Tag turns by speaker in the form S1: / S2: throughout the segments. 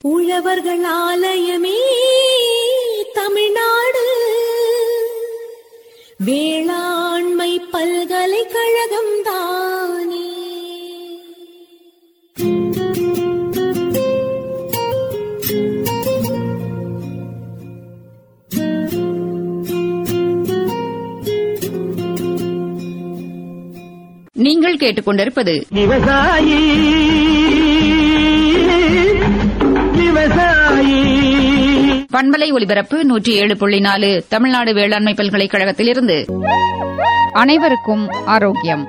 S1: உழவர்கள் ஆலயமே தமிழ்நாடு வேளாண்மை பல்கலைக்கழகம் தானே
S2: நீங்கள் கேட்டுக்கொண்டிருப்பது
S3: விவசாயி விவசாயி
S2: பண்பலை ஒலிபரப்பு நூற்றி ஏழு புள்ளி நாலு தமிழ்நாடு வேளாண்மை பல்கலைக்கழகத்திலிருந்து அனைவருக்கும் ஆரோக்கியம்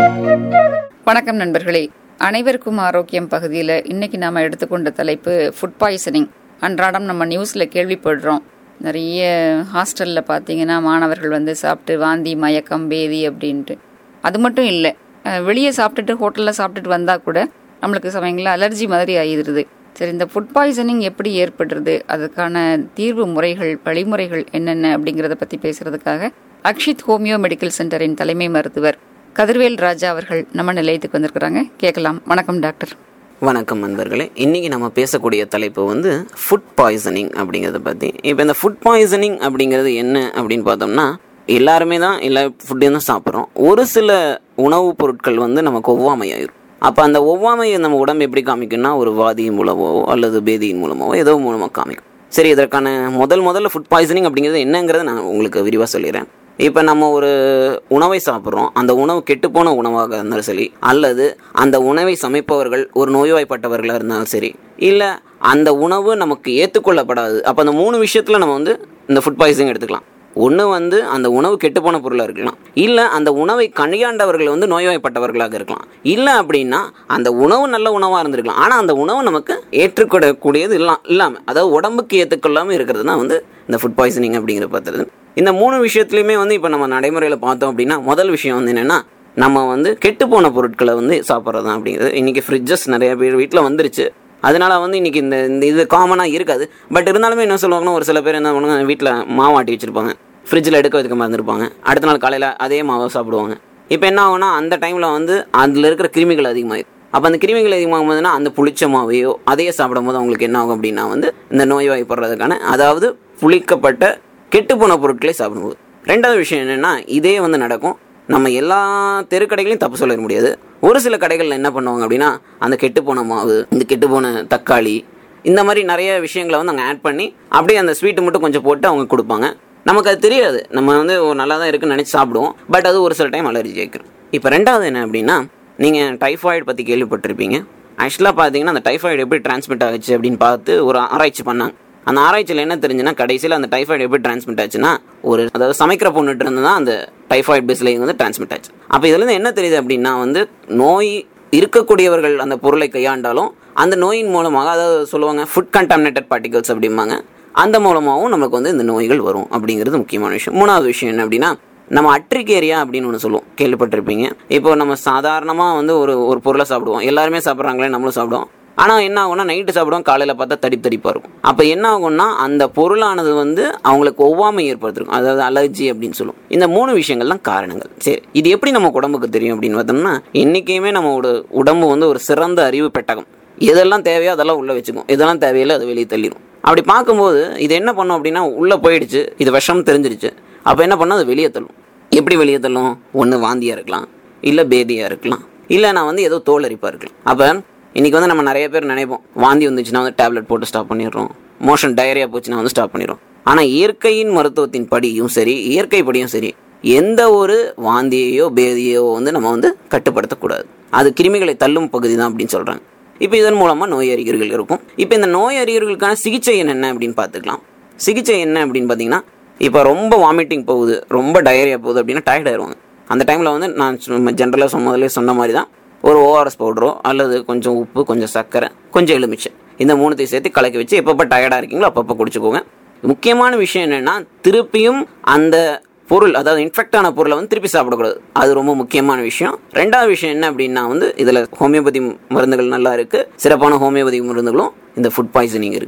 S2: வணக்கம் நண்பர்களே அனைவருக்கும் ஆரோக்கியம் பகுதியில் இன்னைக்கு நாம எடுத்துக்கொண்ட தலைப்பு ஃபுட் பாய்சனிங் அன்றாடம் நம்ம நியூஸ்ல கேள்விப்படுறோம் நிறைய ஹாஸ்டல்ல பார்த்தீங்கன்னா மாணவர்கள் வந்து சாப்பிட்டு வாந்தி மயக்கம் பேதி அப்படின்ட்டு அது மட்டும் இல்லை வெளியே சாப்பிட்டுட்டு ஹோட்டலில் சாப்பிட்டுட்டு வந்தால் கூட நம்மளுக்கு சமயங்களில் அலர்ஜி மாதிரி ஆகிடுது சரி இந்த ஃபுட் பாய்சனிங் எப்படி ஏற்படுறது அதுக்கான தீர்வு முறைகள் வழிமுறைகள் என்னென்ன அப்படிங்கிறத பற்றி பேசுறதுக்காக அக்ஷித் ஹோமியோ மெடிக்கல் சென்டரின் தலைமை மருத்துவர் கதிர்வேல் ராஜா அவர்கள் நம்ம நிலையத்துக்கு வந்திருக்கிறாங்க கேட்கலாம் வணக்கம் டாக்டர்
S4: வணக்கம் நண்பர்களே இன்றைக்கி நம்ம பேசக்கூடிய தலைப்பு வந்து ஃபுட் பாய்சனிங் அப்படிங்கிறத பற்றி இப்போ இந்த ஃபுட் பாய்சனிங் அப்படிங்கிறது என்ன அப்படின்னு பார்த்தோம்னா எல்லாருமே தான் எல்லா ஃபுட்டையும் தான் சாப்பிட்றோம் ஒரு சில உணவுப் பொருட்கள் வந்து நமக்கு ஒவ்வாமையாயிரும் அப்போ அந்த ஒவ்வாமையை நம்ம உடம்பு எப்படி காமிக்கும்னா ஒரு வாதியின் மூலமோ அல்லது பேதியின் மூலமோ ஏதோ மூலமாக காமிக்கும் சரி இதற்கான முதல் முதல்ல ஃபுட் பாய்சனிங் அப்படிங்கிறது என்னங்கிறத நான் உங்களுக்கு விரிவாக சொல்லிடுறேன் இப்போ நம்ம ஒரு உணவை சாப்பிட்றோம் அந்த உணவு கெட்டுப்போன உணவாக இருந்தாலும் சரி அல்லது அந்த உணவை சமைப்பவர்கள் ஒரு நோய்வாய்ப்பட்டவர்களாக இருந்தாலும் சரி இல்லை அந்த உணவு நமக்கு ஏற்றுக்கொள்ளப்படாது அப்போ அந்த மூணு விஷயத்தில் நம்ம வந்து இந்த ஃபுட் பாய்சனிங் எடுத்துக்கலாம் ஒன்று வந்து அந்த உணவு கெட்டுப்போன பொருளாக இருக்கலாம் இல்லை அந்த உணவை கணியாண்டவர்கள் வந்து நோய்வாய்ப்பட்டவர்களாக இருக்கலாம் இல்லை அப்படின்னா அந்த உணவு நல்ல உணவாக இருந்திருக்கலாம் ஆனால் அந்த உணவு நமக்கு ஏற்றுக்கொள்ளக்கூடியது இல்லா இல்லாமல் அதாவது உடம்புக்கு ஏற்றுக்கொள்ளாமல் இருக்கிறது தான் வந்து இந்த ஃபுட் பாய்சனிங் அப்படிங்கிற பார்த்துறது இந்த மூணு விஷயத்துலையுமே வந்து இப்போ நம்ம நடைமுறையில் பார்த்தோம் அப்படின்னா முதல் விஷயம் வந்து என்னென்னா நம்ம வந்து கெட்டுப்போன பொருட்களை வந்து சாப்பிட்றது தான் அப்படிங்கிறது இன்றைக்கி ஃப்ரிட்ஜஸ் நிறைய பேர் வீட்டில் வந்துருச்சு அதனால வந்து இன்னைக்கு இந்த இந்த இது காமனாக இருக்காது பட் இருந்தாலுமே என்ன சொல்லுவாங்கன்னா ஒரு சில பேர் என்ன பண்ணுவாங்க வீட்டில் மாவாட்டி வச்சிருப்பாங்க ஃப்ரிட்ஜில் எடுக்க வைக்க மறந்துருப்பாங்க அடுத்த நாள் காலையில் அதே மாவை சாப்பிடுவாங்க இப்போ என்ன ஆகும்னா அந்த டைமில் வந்து அதில் இருக்கிற கிருமிகள் அதிகமாகிடும் அப்போ அந்த கிருமிகள் அதிகமாகும் போதுன்னா அந்த புளிச்ச மாவையோ அதையே சாப்பிடும் போது அவங்களுக்கு என்ன ஆகும் அப்படின்னா வந்து இந்த நோய் வாய்ப்படுறதுக்கான அதாவது புளிக்கப்பட்ட கெட்டுப்போன பொருட்களை சாப்பிடும்போது ரெண்டாவது விஷயம் என்னென்னா இதே வந்து நடக்கும் நம்ம எல்லா தெருக்கடைகளையும் தப்பு சொல்ல முடியாது ஒரு சில கடைகளில் என்ன பண்ணுவாங்க அப்படின்னா அந்த கெட்டுப்போன மாவு இந்த கெட்டுப்போன தக்காளி இந்த மாதிரி நிறைய விஷயங்களை வந்து அங்கே ஆட் பண்ணி அப்படியே அந்த ஸ்வீட்டு மட்டும் கொஞ்சம் போட்டு அவங்க கொடுப்பாங்க நமக்கு அது தெரியாது நம்ம வந்து ஒரு நல்லா தான் இருக்குன்னு நினச்சி சாப்பிடுவோம் பட் அது ஒரு சில டைம் அலர்ஜி ஆகிக்கும் இப்போ ரெண்டாவது என்ன அப்படின்னா நீங்கள் டைஃபாய்டு பற்றி கேள்விப்பட்டிருப்பீங்க ஆக்சுவலாக பார்த்தீங்கன்னா அந்த டைஃபாய்டு எப்படி டிரான்ஸ்மிட் ஆகுச்சு அப்படின்னு பார்த்து ஒரு ஆராய்ச்சி பண்ணாங்க அந்த ஆராய்ச்சியில் என்ன தெரிஞ்சுன்னா கடைசியில் அந்த டைஃபாய்டு எப்படி டிரான்ஸ்மிட் ஆச்சுன்னா ஒரு அதாவது சமைக்கிற பொண்ணுட்டு இருந்து தான் அந்த டைஃபாய்டு பேஸ்லேயும் வந்து டிரான்ஸ்மிட் ஆச்சு அப்போ இதுலேருந்து என்ன தெரியுது அப்படின்னா வந்து நோய் இருக்கக்கூடியவர்கள் அந்த பொருளை கையாண்டாலும் அந்த நோயின் மூலமாக அதாவது சொல்லுவாங்க ஃபுட் கண்டாமினேட்டட் பார்ட்டிகல்ஸ் அப்படிம்பாங்க அந்த மூலமாகவும் நமக்கு வந்து இந்த நோய்கள் வரும் அப்படிங்கிறது முக்கியமான விஷயம் மூணாவது விஷயம் என்ன அப்படின்னா நம்ம அட்ரிகேரியா அப்படின்னு ஒன்று சொல்லுவோம் கேள்விப்பட்டிருப்பீங்க இப்போ நம்ம சாதாரணமாக வந்து ஒரு ஒரு பொருளை சாப்பிடுவோம் எல்லாருமே சாப்பிட்றாங்களே நம்மளும் சாப்பிடுவோம் ஆனால் என்ன ஆகும்னா நைட்டு சாப்பிடுவோம் காலையில் பார்த்தா தடிப்பு தடிப்பாக இருக்கும் அப்போ என்ன ஆகும்னா அந்த பொருளானது வந்து அவங்களுக்கு ஒவ்வாமை ஏற்படுத்திருக்கும் அதாவது அலர்ஜி அப்படின்னு சொல்லுவோம் இந்த மூணு விஷயங்கள் தான் காரணங்கள் சரி இது எப்படி நம்ம உடம்புக்கு தெரியும் அப்படின்னு பார்த்தோம்னா என்றைக்குமே நம்மளோட உடம்பு வந்து ஒரு சிறந்த அறிவு பெட்டகம் எதெல்லாம் தேவையோ அதெல்லாம் உள்ளே வச்சுக்கும் எதெல்லாம் தேவையில்லை அதை வெளியே தள்ளிடும் அப்படி பார்க்கும்போது இது என்ன பண்ணும் அப்படின்னா உள்ளே போயிடுச்சு இது விஷம் தெரிஞ்சிருச்சு அப்போ என்ன பண்ணும் அது வெளியே தள்ளும் எப்படி வெளியே தள்ளும் ஒன்று வாந்தியாக இருக்கலாம் இல்லை பேதியாக இருக்கலாம் இல்லை நான் வந்து ஏதோ தோலரிப்பாக இருக்கலாம் அப்போ இன்றைக்கி வந்து நம்ம நிறைய பேர் நினைப்போம் வாந்தி வந்துச்சுன்னா வந்து டேப்லெட் போட்டு ஸ்டாப் பண்ணிடுறோம் மோஷன் டயரியா போச்சுன்னா வந்து ஸ்டாப் பண்ணிடுறோம் ஆனால் இயற்கையின் மருத்துவத்தின் படியும் சரி இயற்கை படியும் சரி எந்த ஒரு வாந்தியையோ பேதியோ வந்து நம்ம வந்து கட்டுப்படுத்தக்கூடாது அது கிருமிகளை தள்ளும் பகுதி தான் அப்படின்னு சொல்கிறாங்க இப்போ இதன் மூலமாக நோய் அறிகுறிகள் இருக்கும் இப்போ இந்த நோய் அறிகுறிகளுக்கான சிகிச்சை என்னென்ன அப்படின்னு பார்த்துக்கலாம் சிகிச்சை என்ன அப்படின்னு பார்த்தீங்கன்னா இப்போ ரொம்ப வாமிட்டிங் போகுது ரொம்ப டயரியா போகுது அப்படின்னா டயர்ட் ஆயிடுவாங்க அந்த டைமில் வந்து நான் ஜென்ரலாக சொன்னதிலே சொன்ன மாதிரி தான் ஒரு ஓஆர்எஸ் பவுடரோ அல்லது கொஞ்சம் உப்பு கொஞ்சம் சர்க்கரை கொஞ்சம் எலுமிச்சை இந்த மூணுத்தையும் சேர்த்து கலக்கி வச்சு எப்பப்போ டயர்டாக இருக்கீங்களோ அப்பப்போ குடிச்சுக்கோங்க முக்கியமான விஷயம் என்னென்னா திருப்பியும் அந்த பொருள் அதாவது இன்ஃபெக்ட் ஆன பொருளை வந்து திருப்பி சாப்பிடக்கூடாது அது ரொம்ப முக்கியமான விஷயம் ரெண்டாவது விஷயம் என்ன அப்படின்னா வந்து இதில் ஹோமியோபதி மருந்துகள் நல்லா இருக்குது சிறப்பான ஹோமியோபதி மருந்துகளும் இந்த ஃபுட் பாய்சனிங் இருக்குது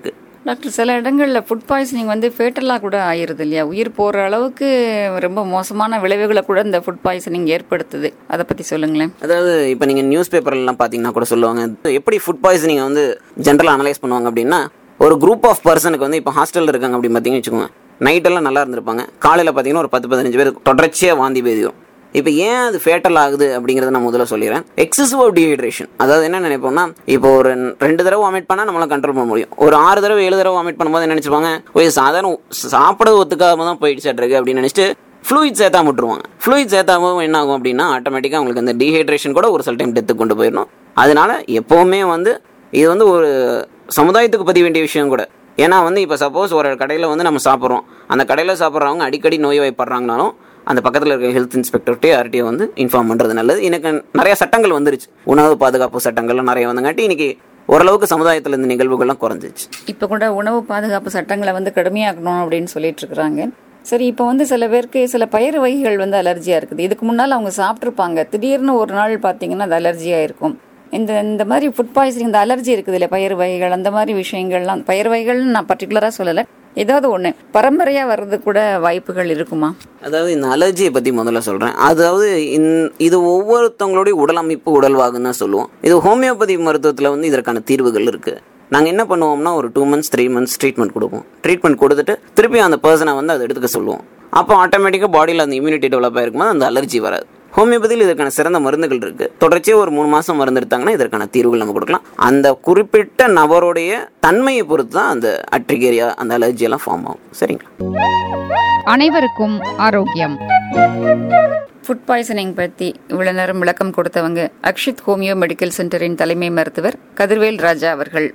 S2: டாக்டர் சில இடங்கள்ல ஃபுட் பாய்சனிங் வந்து ஃபேட்டலாக கூட ஆயிருது இல்லையா உயிர் போற அளவுக்கு ரொம்ப மோசமான விளைவுகளை கூட இந்த ஃபுட் பாய்சனிங் ஏற்படுத்துது அதை பத்தி சொல்லுங்களேன்
S4: அதாவது இப்போ நீங்கள் நியூஸ் பேப்பர்லாம் பார்த்தீங்கன்னா கூட சொல்லுவாங்க எப்படி ஃபுட் பாய்சனிங் வந்து ஜென்ரலாக அனலைஸ் பண்ணுவாங்க அப்படின்னா ஒரு குரூப் ஆஃப் பர்சனுக்கு வந்து இப்போ ஹாஸ்டலில் இருக்காங்க அப்படின்னு பார்த்தீங்கன்னு வச்சுக்கோங்க நைட்டெல்லாம் நல்லா இருந்திருப்பாங்க காலையில் பார்த்தீங்கன்னா ஒரு பத்து பதினஞ்சு பேர் தொடர்ச்சியாக வாந்தி பேதியும் இப்போ ஏன் அது ஃபேட்டல் ஆகுது அப்படிங்கிறத நான் முதல்ல சொல்லிடுறேன் எக்ஸசிவ் டீஹைட்ரேஷன் அதாவது என்ன நினைப்போம்னா இப்போ ஒரு ரெண்டு தடவை வாமிட் பண்ணால் நம்மளால கண்ட்ரோல் பண்ண முடியும் ஒரு ஆறு தடவை ஏழு தடவை வாமிட் பண்ணும்போது என்ன நினைச்சுப்பாங்க ஒரு சாதாரண சாப்பிட ஒத்துக்காம தான் போயிடுச்சாட்ருக்கு அப்படின்னு நினைச்சிட்டு ஃப்ளூயிட் சேர்த்தாம விட்டுருவாங்க ஃப்ளூயிட் சேர்த்தாம என்ன ஆகும் அப்படின்னா ஆட்டோமேட்டிக்காக உங்களுக்கு அந்த டீஹைட்ரேஷன் கூட ஒரு சில டைம் டெத்துக்கு கொண்டு போயிடணும் அதனால எப்போவுமே வந்து இது வந்து ஒரு சமுதாயத்துக்கு பதிய வேண்டிய விஷயம் கூட ஏன்னா வந்து இப்போ சப்போஸ் ஒரு கடையில் வந்து நம்ம சாப்பிட்றோம் அந்த கடையில் சாப்பிட்றவங்க அடிக்கடி நோய் வாய்ப்படுறாங்கனாலும் அந்த பக்கத்தில் இருக்க ஹெல்த் இன்ஸ்பெக்டர்கிட்டே யார்கிட்டயே வந்து இன்ஃபார்ம் பண்ணுறது நல்லது எனக்கு நிறைய சட்டங்கள் வந்துருச்சு உணவு பாதுகாப்பு சட்டங்கள்லாம் நிறைய வந்தங்காட்டி இன்னைக்கு ஓரளவுக்கு சமுதாயத்தில் இந்த நிகழ்வுகள்லாம் குறைஞ்சிச்சு
S2: இப்போ கூட உணவு பாதுகாப்பு சட்டங்களை வந்து கடுமையாக்கணும் அப்படின்னு சொல்லிட்டு இருக்கிறாங்க சரி இப்போ வந்து சில பேருக்கு சில பயிர் வகைகள் வந்து அலர்ஜியா இருக்குது இதுக்கு முன்னால் அவங்க சாப்பிட்ருப்பாங்க திடீர்னு ஒரு நாள் பார்த்தீங்கன்னா அது அலர்ஜியா இருக்கும் இந்த இந்த மாதிரி ஃபுட் பாய்சனிங் இந்த அலர்ஜி இருக்குது இல்லை பயிர் வகைகள் அந்த மாதிரி விஷயங்கள்லாம் பயிர் வகைகள்னு நான் பர்டிகுலராக சொல்லலை ஏதாவது ஒன்று பரம்பரையாக வர்றது கூட வாய்ப்புகள் இருக்குமா
S4: அதாவது இந்த அலர்ஜியை பற்றி முதல்ல சொல்கிறேன் அதாவது இந்- இது ஒவ்வொருத்தவங்களுடைய உடல் அமைப்பு உடல்வாகுன்னு தான் சொல்லுவோம் இது ஹோமியோபதி மருத்துவத்தில் வந்து இதற்கான தீர்வுகள் இருக்குது நாங்கள் என்ன பண்ணுவோம்னா ஒரு two months three months treatment கொடுப்போம் ட்ரீட்மெண்ட் கொடுத்துட்டு திருப்பி அந்த பர்சனை வந்து அதை எடுத்துக்க சொல்லுவோம் அப்போ ஆட்டோமேட்டிக்காக பாடியில் அந்த இம்யூனிட்டி டெவலப் ஆயிருக்கும்போது அந்த அலர்ஜி வராது ஹோமியோபதியில் இதற்கான சிறந்த மருந்துகள் இருக்கு தொடர்ச்சியாக ஒரு மூணு மாசம் மருந்து எடுத்தாங்கன்னா இதற்கான தீர்வுகள் நம்ம கொடுக்கலாம் அந்த குறிப்பிட்ட நபருடைய தன்மையை பொறுத்து தான் அந்த அட்ரிகேரியா அந்த அலர்ஜி எல்லாம் ஃபார்ம் ஆகும் சரிங்களா
S2: அனைவருக்கும் ஆரோக்கியம் ஃபுட் பாய்சனிங் பற்றி இவ்வளோ நேரம் விளக்கம் கொடுத்தவங்க அக்ஷித் ஹோமியோ மெடிக்கல் சென்டரின் தலைமை மருத்துவர் கதிர்வேல் ராஜா அவர்கள்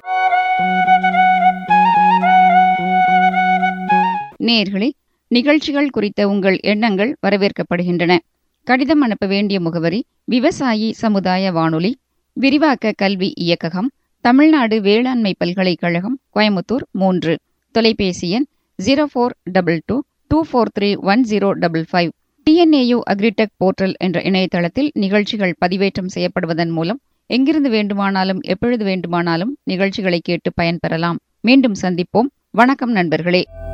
S2: நேர்களே நிகழ்ச்சிகள் குறித்த உங்கள் எண்ணங்கள் வரவேற்கப்படுகின்றன கடிதம் அனுப்ப வேண்டிய முகவரி விவசாயி சமுதாய வானொலி விரிவாக்க கல்வி இயக்ககம் தமிழ்நாடு வேளாண்மை பல்கலைக்கழகம் கோயமுத்தூர் மூன்று தொலைபேசி எண் zero four double two two four three one zero double five TNAU agritech portal என்ற இணையதளத்தில் நிகழ்ச்சிகள் பதிவேற்றம் செய்யப்படுவதன் மூலம் எங்கிருந்து வேண்டுமானாலும் எப்பொழுது வேண்டுமானாலும் நிகழ்ச்சிகளை கேட்டு பயன்பெறலாம் மீண்டும் சந்திப்போம் வணக்கம் நண்பர்களே